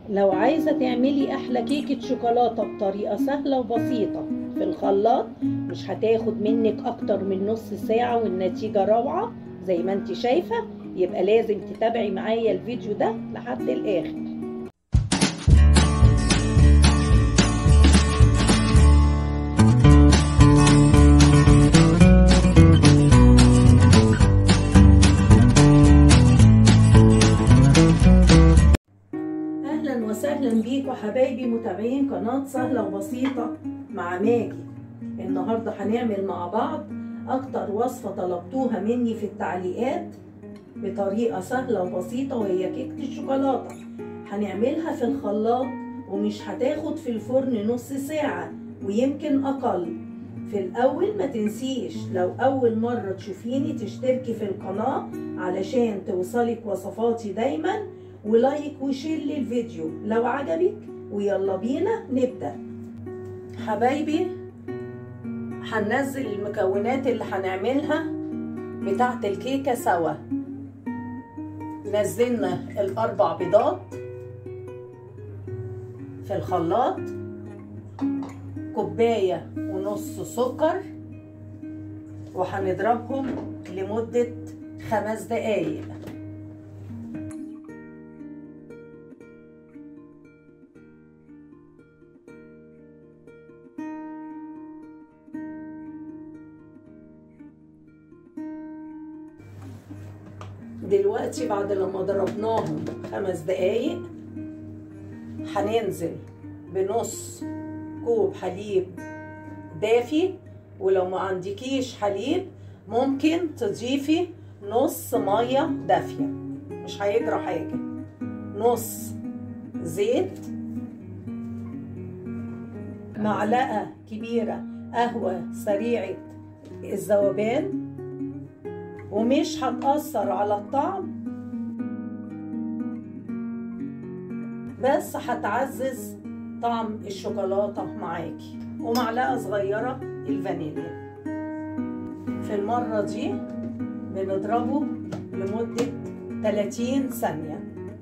لو عايزة تعملي أحلى كيكة شوكولاتة بطريقة سهلة وبسيطة في الخلاط مش هتاخد منك أكتر من نص ساعة والنتيجة روعة زي ما انت شايفة يبقى لازم تتابعي معايا الفيديو ده لحد الآخر اهلا وسهلا بيكم حبايبي متابعين قناه سهله وبسيطه مع ماجي النهارده هنعمل مع بعض اكتر وصفه طلبتوها مني في التعليقات بطريقه سهله وبسيطه وهي كيكه الشوكولاته هنعملها في الخلاط ومش هتاخد في الفرن نص ساعه ويمكن اقل في الاول ما تنسيش لو اول مره تشوفيني تشتركي في القناه علشان توصلك وصفاتي دايما ولايك وشير للفيديو لو عجبك ويلا بينا نبدأ حبايبي هننزل المكونات اللي هنعملها بتاعت الكيكة سوا نزلنا الأربع بيضات في الخلاط كوباية ونص سكر وهنضربهم لمدة خمس دقايق دلوقتي بعد لما ضربناهم خمس دقايق هننزل بنص كوب حليب دافي ولو ما عندكيش حليب ممكن تضيفي نص ميه دافيه مش هيجرى حاجه نص زيت معلقه كبيره قهوه سريعه الذوبان ومش هتأثر على الطعم بس هتعزز طعم الشوكولاتة معاكي ومعلقة صغيرة الفانيليا في المرة دي بنضربه لمدة 30 ثانية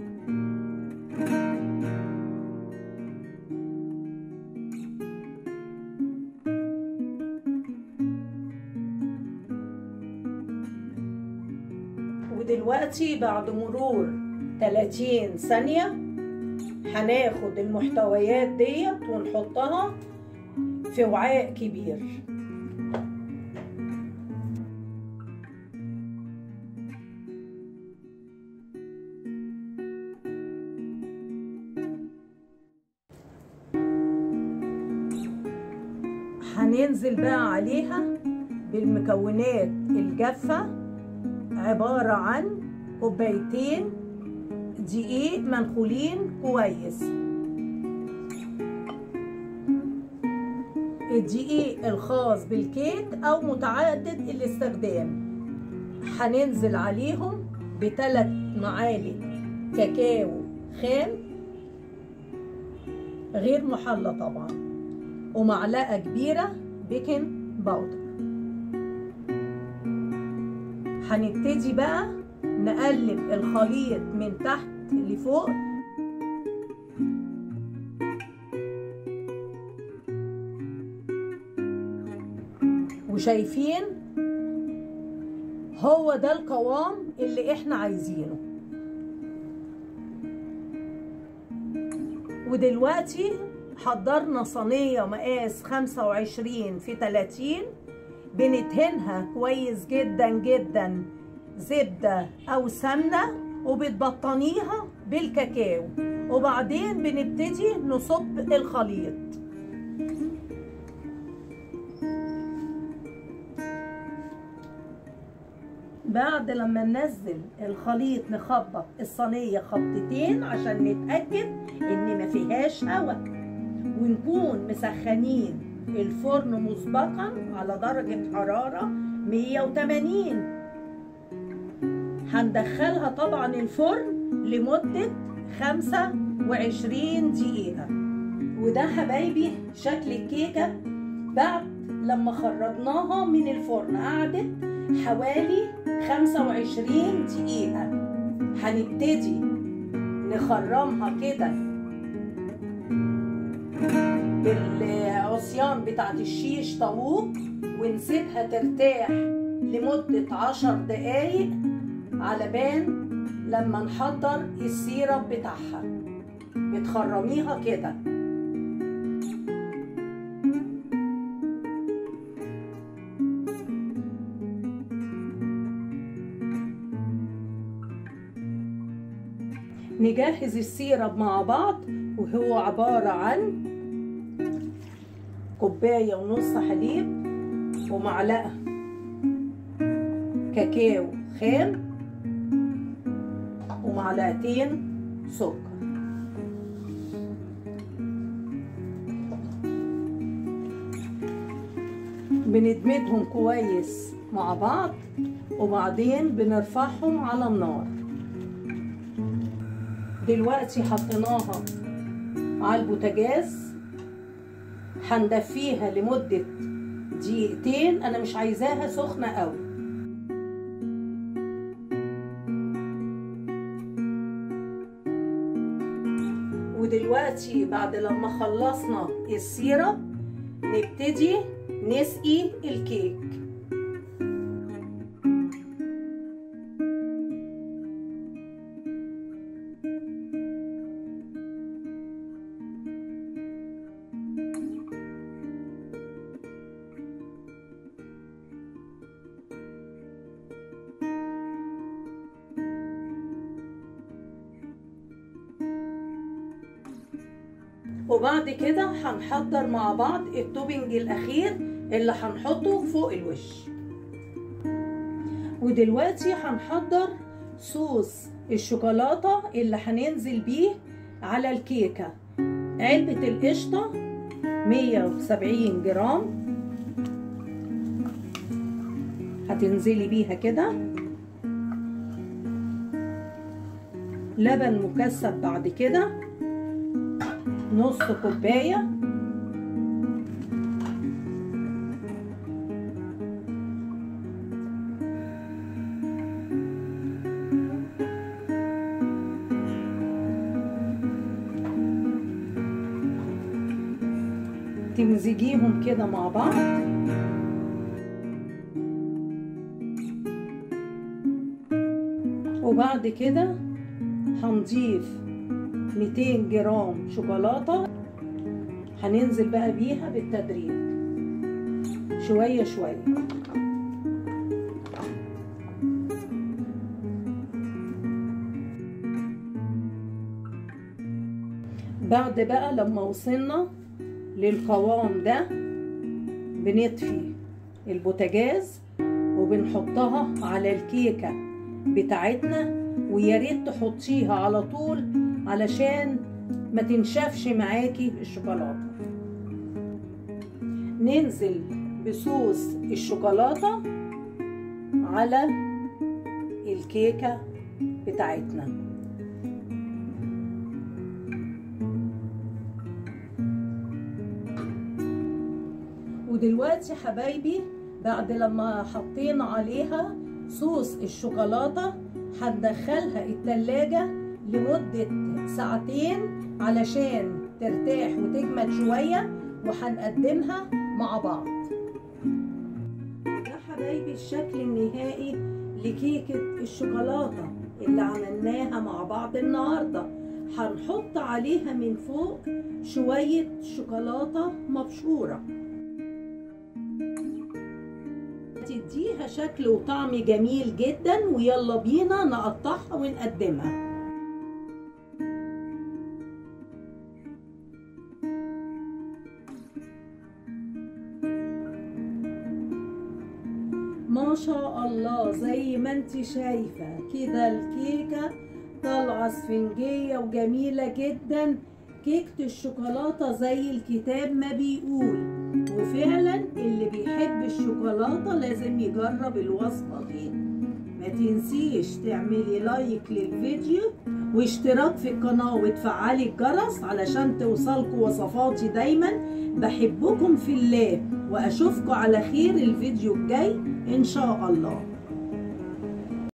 ودلوقتي بعد مرور 30 ثانية هناخد المحتويات ديت ونحطها في وعاء كبير هننزل بقى عليها بالمكونات الجافه عبارة عن كوبايتين دقيق منخولين كويس الدقيق الخاص بالكيك او متعدد الاستخدام هننزل عليهم بثلاث معالق كاكاو خام غير محلى طبعا ومعلقة كبيرة بيكنج باودر هنبتدي بقى نقلب الخليط من تحت لفوق وشايفين هو ده القوام اللي احنا عايزينه ودلوقتي حضرنا صينية مقاس 25 في 30 بندهنها كويس جدا جدا زبدة أو سمنة وبتبطنيها بالكاكاو وبعدين بنبتدي نصب الخليط بعد لما ننزل الخليط نخبط الصينية خبطتين عشان نتأكد ان ما فيهاش هواء ونكون مسخنين الفرن مسبقا على درجة حرارة 180 هندخلها طبعا الفرن لمدة 25 دقيقة وده حبايبي شكل الكيكة بعد لما خرجناها من الفرن قعدت حوالي 25 دقيقة هنبتدي نخرمها كده العصيان بتاعت الشيش طاووق ونسيبها ترتاح لمدة عشر دقايق على بال لما نحضر السيرب بتاعها بتخرميها كده نجهز السيرب مع بعض وهو عبارة عن كوباية ونص حليب ومعلقة كاكاو خام ومعلقتين سكر بندمجهم كويس مع بعض وبعدين بنرفعهم على النار دلوقتي حطيناها على البوتاجاز هندفيها لمدة دقيقتين انا مش عايزاها سخنة قوي ودلوقتي بعد لما خلصنا السيرة نبتدي نسقي الكيك وبعد كده هنحضر مع بعض التوبنج الاخير اللي هنحطه فوق الوش ودلوقتي هنحضر صوص الشوكولاتة اللي هننزل بيه على الكيكة علبة القشطة 170 جرام هتنزلي بيها كده لبن مكثف بعد كده نص كوباية تمزجيهم كده مع بعض وبعد كده هنضيف 200 جرام شوكولاتة هننزل بقى بيها بالتدريج شوية شوية بعد بقى لما وصلنا للقوام ده بنطفي البوتاجاز وبنحطها على الكيكة بتاعتنا ويا ريت تحطيها على طول علشان ما تنشفش معاكي الشوكولاته ننزل بصوص الشوكولاته على الكيكه بتاعتنا ودلوقتي حبايبي بعد لما حطينا عليها صوص الشوكولاته هندخلها التلاجة لمدة ساعتين علشان ترتاح وتجمد شوية وهنقدمها مع بعض ده حبايبي الشكل النهائي لكيكة الشوكولاتة اللي عملناها مع بعض النهاردة هنحط عليها من فوق شوية شوكولاتة مبشورة تديها شكل وطعم جميل جدا ويلا بينا نقطعها ونقدمها ما شاء الله زي ما انت شايفة كده الكيكة طالعة اسفنجية وجميلة جدا كيكة الشوكولاتة زي الكتاب ما بيقول وفعلا اللي بيحب الشوكولاتة لازم يجرب الوصفة دي ما تنسيش تعملي لايك للفيديو واشتراك في القناة وتفعلي الجرس علشان توصلكوا وصفاتي دايما بحبكم في الله واشوفكم على خير الفيديو الجاي ان شاء الله